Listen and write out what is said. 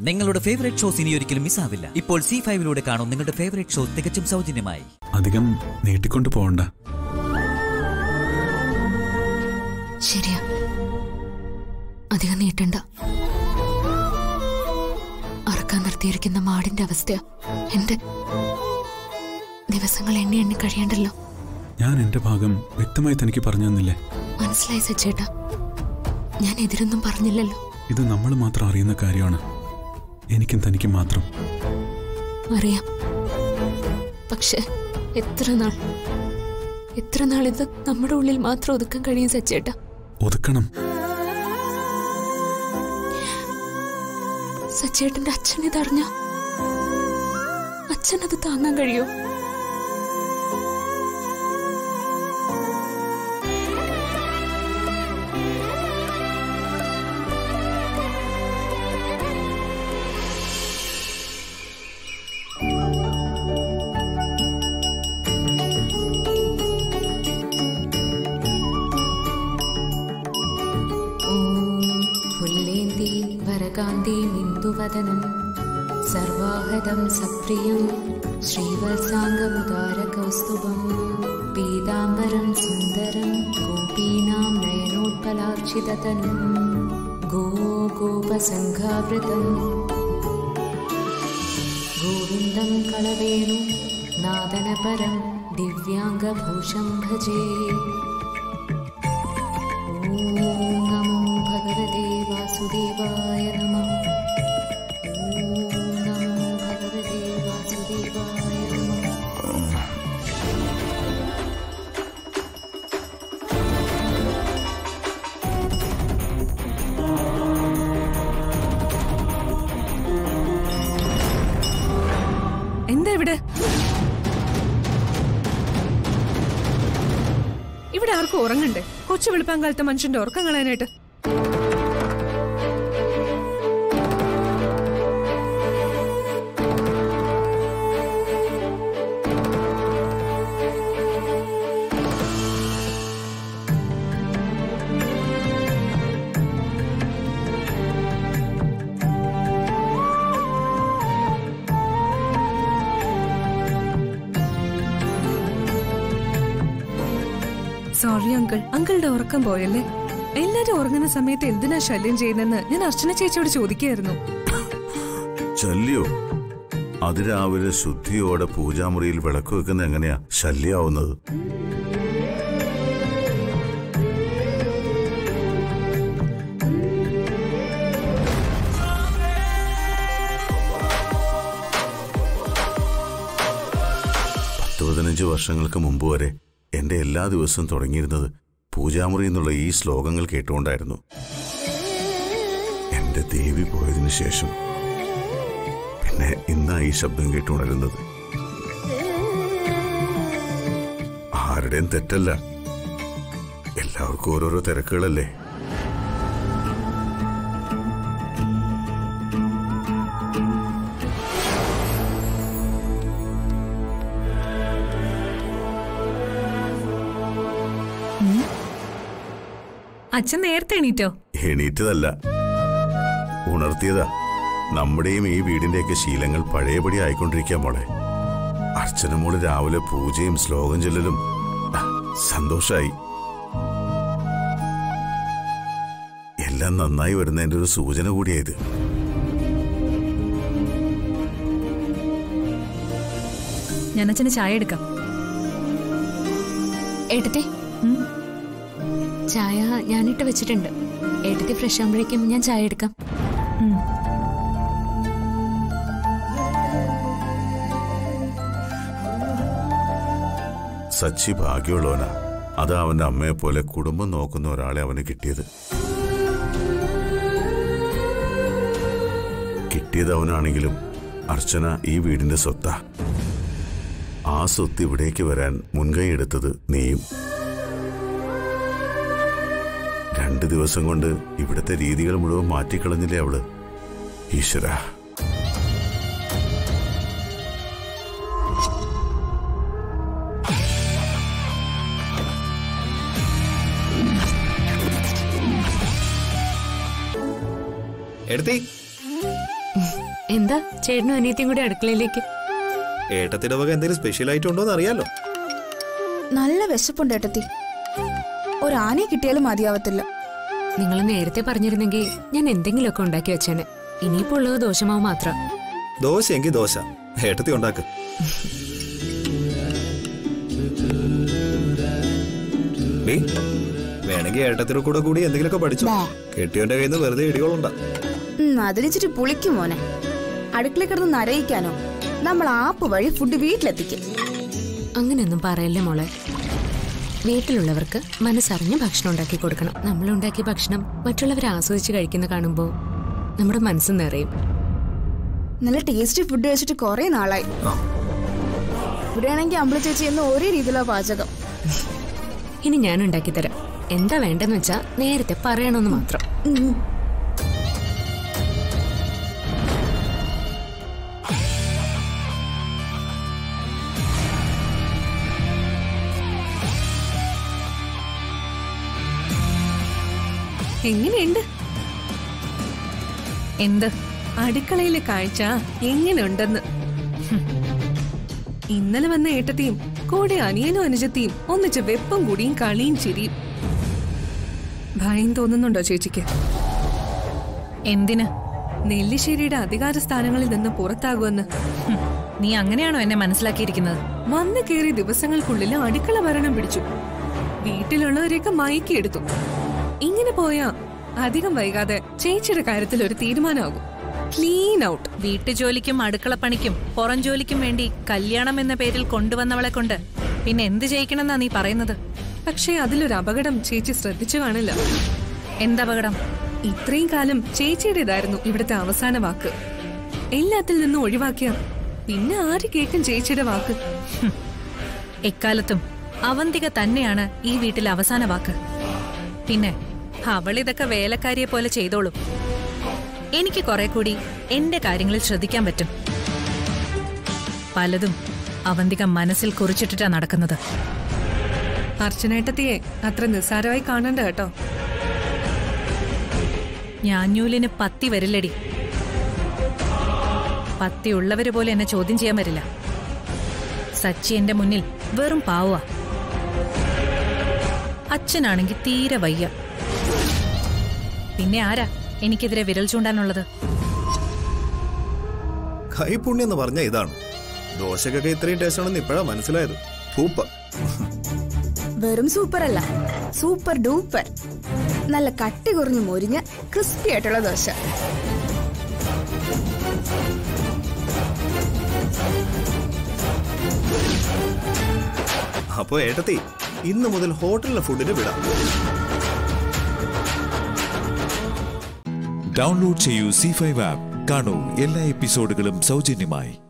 നിങ്ങളുടെ favourite shows ഇനി ഒരിക്കലും മിസ്സാവില്ല ഇപ്പോൾ സി ഫൈവിലൂടെ കാണും നിങ്ങളുടെ ഫേവറേറ്റ് ഷോ തികച്ചും സൗജന്യമായി അധികം നീട്ടിക്കൊണ്ടു പോകണ്ട ശരിയാ അധികം നീട്ടണ്ട അറക്കാൻ നിർത്തിയിരിക്കുന്ന മാടിന്റെ അവസ്ഥ എന്റെ ദിവസങ്ങൾ എണ്ണി എണ്ണി കഴിയണ്ടല്ലോ ഞാൻ എന്റെ ഭാഗം വ്യക്തമായി തനിക്ക് പറഞ്ഞു തന്നില്ലേ മനസ്സിലായി സച്ചേട്ടാ ഞാൻ എതിരൊന്നും പറഞ്ഞില്ലല്ലോ ഇത് നമ്മൾ മാത്രം അറിയുന്ന കാര്യമാണ് എനിക്കും തനിക്കും മാത്രം അറിയാം പക്ഷെ എത്ര നാൾ എത്ര നാൾ ഇത് നമ്മുടെ ഉള്ളിൽ മാത്രം ഒതുക്കാൻ കഴിയും സച്ചേട്ടാ ഒതുക്കണം സച്ചേട്ടന്റെ അച്ഛൻ ഇതറിഞ്ഞ അച്ഛൻ അത് താങ്ങാൻ കഴിയോ ഫുല്ലേന്തി വരകാന്തി മിന്ദുവദനം സർവാഹതം സപ്രിയം ശ്രീവത്സാംഗമുദാരകൗസ്തുഭം പീതാംബരം സുന്ദരം ഗോപീനാം നയനോത്പലാർച്ചിതതനും ഗോ ഗോപസംഘാവൃതം ഗോവിന്ദം കളവേണു നാദനപരം ദിവ്യാംഗഭൂഷം ഭജേ ॐ नमो भगवते वासुदेवाय नमः ॐ नमो भगवते वासुदेवाय नमः എന്താ ഇവിടെ ഇവിടെ ആർക്കും ഉറങ്ങണ്ടേ കൊച്ചു വെളുപ്പാങ്കാലത്തെ മനുഷ്യന്റെ ഉറക്കം കളയാനായിട്ട് സോറി അങ്കിൾ അങ്കിളുടെ ഉറക്കം പോയല്ലേ എല്ലാരും ഉറങ്ങുന്ന സമയത്ത് എന്തിനാ ശല്യം ചെയ്യുന്നെന്ന് ഞാൻ അർച്ചന ചേച്ചിയോട് ചോദിക്കായിരുന്നു ശല്യോ അതിരാവിലെ ശുദ്ധിയോടെ പൂജാമുറിയിൽ വിളക്ക് വെക്കുന്ന എങ്ങനെയാ ശല്യാവുന്നത് പത്ത് പതിനഞ്ച് വർഷങ്ങൾക്ക് മുമ്പ് വരെ എന്റെ എല്ലാ ദിവസവും തുടങ്ങിയിരുന്നത് പൂജാമുറി എന്നുള്ള ഈ ശ്ലോകങ്ങൾ കേട്ടുകൊണ്ടായിരുന്നു എന്റെ ദേവി പോയതിനു ശേഷം പിന്നെ ഇന്നാ ഈ ശബ്ദം കേട്ടുണരുന്നത് ആരുടെയും തെറ്റല്ല എല്ലാവർക്കും ഓരോരോ തിരക്കുകളല്ലേ അച്ഛൻ നേരത്തെ എണീറ്റോ എണീറ്റതല്ല ഉണർത്തിയതാ നമ്മുടെയും ഈ വീടിന്റെയൊക്കെ ശീലങ്ങൾ പഴയപടി ആയിക്കൊണ്ടിരിക്കാൻ മോളെ അർച്ചന മോള് രാവിലെ പൂജയും ശ്ലോകം ചൊല്ലലും ആ, സന്തോഷായി എല്ലാം നന്നായി വരുന്നതിന്റെ ഒരു സൂചന കൂടിയായത് ഞാൻ അച്ഛന് ചായ എടുക്കാം ഏട്ടത്തെ ചായ ഞാനിട്ട് വെച്ചിട്ടുണ്ട് ഏട്ടത്തി ഫ്രഷ് ആകുമ്പോഴേക്കും ഞാൻ ചായ എടുക്കാം സച്ചി ഭാഗ്യമുള്ളവനാ അതാ അവന്റെ അമ്മയെ പോലെ കുടുംബം നോക്കുന്ന ഒരാളെ അവന് കിട്ടിയത് കിട്ടിയത് അവനാണെങ്കിലും അർച്ചന ഈ വീടിന്റെ സ്വത്താ ആ സ്വത്ത് ഇവിടേക്ക് വരാൻ മുൻകൈ എടുത്തത് നീയും രണ്ട് ദിവസം കൊണ്ട് ഇവിടുത്തെ രീതികൾ മുഴുവൻ മാറ്റിക്കളഞ്ഞില്ലേ അവള് ഈശ്വര എടുത്തി എന്താ ചേട്ടനും അനിയത്തിയും കൂടി അടുക്കളയിലേക്ക് ഏട്ടത്തിന്റെ വക എന്തെങ്കിലും സ്പെഷ്യൽ ആയിട്ട് ഉണ്ടോ എന്ന് അറിയാലോ നല്ല വിശപ്പുണ്ട് ഏട്ടത്തി ഒരു ആനയെ കിട്ടിയാലും മതിയാവത്തില്ല നിങ്ങൾ നേരത്തെ പറഞ്ഞിരുന്നെങ്കിൽ ഞാൻ എന്തെങ്കിലുമൊക്കെ ഉണ്ടാക്കി വെച്ചേനെ ഇനിയിപ്പോ ഉള്ളത് ദോഷമാവ് മാത്രം ദോശ എങ്കിൽ ദോശ ഏട്ടത്തി ഉണ്ടാക്ക് ഡീ, വേണമെങ്കിൽ ഏട്ടത്തിന്റെ കൂടെ കൂടി എന്തെങ്കിലുമൊക്കെ പഠിച്ചു കെട്ടിയവന്റെ കയ്യിൽ നിന്ന് വെറുതെ ഇടികളുണ്ടാ ഉം, അതിനിച്ചിട്ട് പുളിക്കും മോനെ അടുക്കള കിടന്ന് നരയിക്കാനോ നമ്മൾ ആപ്പ് വഴി ഫുഡ് വീട്ടിലെത്തിക്കും അങ്ങനെയൊന്നും പറയല്ലേ മോളെ വീട്ടിലുള്ളവർക്ക് മനസ്സറിഞ്ഞ് ഭക്ഷണം ഉണ്ടാക്കി കൊടുക്കണം നമ്മൾ ഉണ്ടാക്കിയ ഭക്ഷണം മറ്റുള്ളവർ ആസ്വദിച്ച് കഴിക്കുന്ന കാണുമ്പോൾ നമ്മുടെ മനസ്സ് നിറയും നല്ല ടേസ്റ്റി ഫുഡ് കഴിച്ചിട്ട് കുറെ നാളായി ഇവിടെയാണെങ്കിൽ അമ്പള ചേച്ചി എന്ന് ഒരേ രീതിയിലാ പാചകം ഇനി ഞാൻ ഉണ്ടാക്കി തരാം എന്താ വേണ്ടെന്ന് വെച്ചാ നേരത്തെ പറയണമെന്ന് മാത്രം ഉം. എങ്ങനെയുണ്ട് എന്ത് അടുക്കളയിലെ കാഴ്ച എങ്ങനെയുണ്ടെന്ന് ഹും. ഇന്നലെ വന്ന ഏട്ടത്തെയും കൂടെ അനിയനും അനുജത്തെയും ഒന്നിച്ച് വെപ്പം കൂടിയും കളിയും ചിരിയും ഭയം തോന്നുന്നുണ്ടോ ചേച്ചിക്ക് എന്തിന് നെല്ലിശ്ശേരിയുടെ അധികാര സ്ഥാനങ്ങളിൽ നിന്ന് പുറത്താകുമെന്ന് ഹും, നീ അങ്ങനെയാണോ എന്നെ മനസ്സിലാക്കിയിരിക്കുന്നത് വന്നു കയറിയ ദിവസങ്ങൾക്കുള്ളിൽ അടുക്കള ഭരണം പിടിച്ചു വീട്ടിലുള്ളവരെയൊക്കെ മയക്കിയെടുത്തു ഇങ്ങനെ പോയാ അധികം വൈകാതെ ചേച്ചിയുടെ കാര്യത്തിൽ ഒരു തീരുമാനമാകും ക്ലീൻ ഔട്ട് വീട്ടുജോലിക്കും അടുക്കളപ്പണിക്കും പുറം ജോലിക്കും വേണ്ടി കല്യാണം എന്ന പേരിൽ കൊണ്ടുവന്നവളെ കൊണ്ട് പിന്നെ എന്ത് ചെയ്യിക്കണമെന്നാ നീ പറയുന്നത് പക്ഷേ അതിലൊരു അപകടം ചേച്ചി ശ്രദ്ധിച്ചു കാണില്ല എന്തപകടം ഇത്രയും കാലം ചേച്ചിയുടേതായിരുന്നു ഇവിടുത്തെ അവസാന വാക്ക് എല്ലാത്തിൽ നിന്നും ഒഴിവാക്കിയ പിന്നെ ആര് കേൾക്കും ചേച്ചിയുടെ വാക്ക് ഹും, എക്കാലത്തും അവന്തിക തന്നെയാണ് ഈ വീട്ടിലെ അവസാന വാക്ക് പിന്നെ അവളിതൊക്കെ വേലക്കാരിയെ പോലെ ചെയ്തോളും എനിക്ക് കുറെ കൂടി എന്റെ കാര്യങ്ങളിൽ ശ്രദ്ധിക്കാൻ പറ്റും പലതും അവന്തിക മനസ്സിൽ കുറിച്ചിട്ടിട്ടാ നടക്കുന്നത് അർച്ചനേട്ടത്തിയെ അത്ര നിസ്സാരമായി കാണണ്ട കേട്ടോ ഞാഞ്ഞൂലിന് പത്തി വരില്ലടി പത്തി ഉള്ളവര് പോലെ എന്നെ ചോദ്യം ചെയ്യാൻ വരില്ല സച്ചി എന്റെ മുന്നിൽ വെറും പാവുക അച്ഛനാണെങ്കിൽ തീരെ വയ്യ പിന്നെ ആരാ എനിക്കെതിരെ വിരൽ ചൂണ്ടാനുള്ളത് കൈപുണ്യം എന്ന് പറഞ്ഞ ഇതാണ് ദോശക്കൊക്കെ ഇത്രയും ടേസ്റ്റ് ആണെന്ന് ഇപ്പോഴാ മനസ്സിലായത് സൂപ്പർ വെറും സൂപ്പർ അല്ല സൂപ്പർ ഡൂപ്പർ നല്ല കട്ടി കുറഞ്ഞു മൊരിഞ്ഞ ക്രിസ്പി ആയിട്ടുള്ള ദോശ അപ്പോ ഏട്ടത്തി ഇന്ന് മുതൽ ഹോട്ടലിലെ ഫുഡിന് വിടാം ഡൗൺലോഡ് ചെയ്യൂ സി ഫൈവ് ആപ്പ് കാണൂ എല്ലാ എപ്പിസോഡുകളും സൗജന്യമായി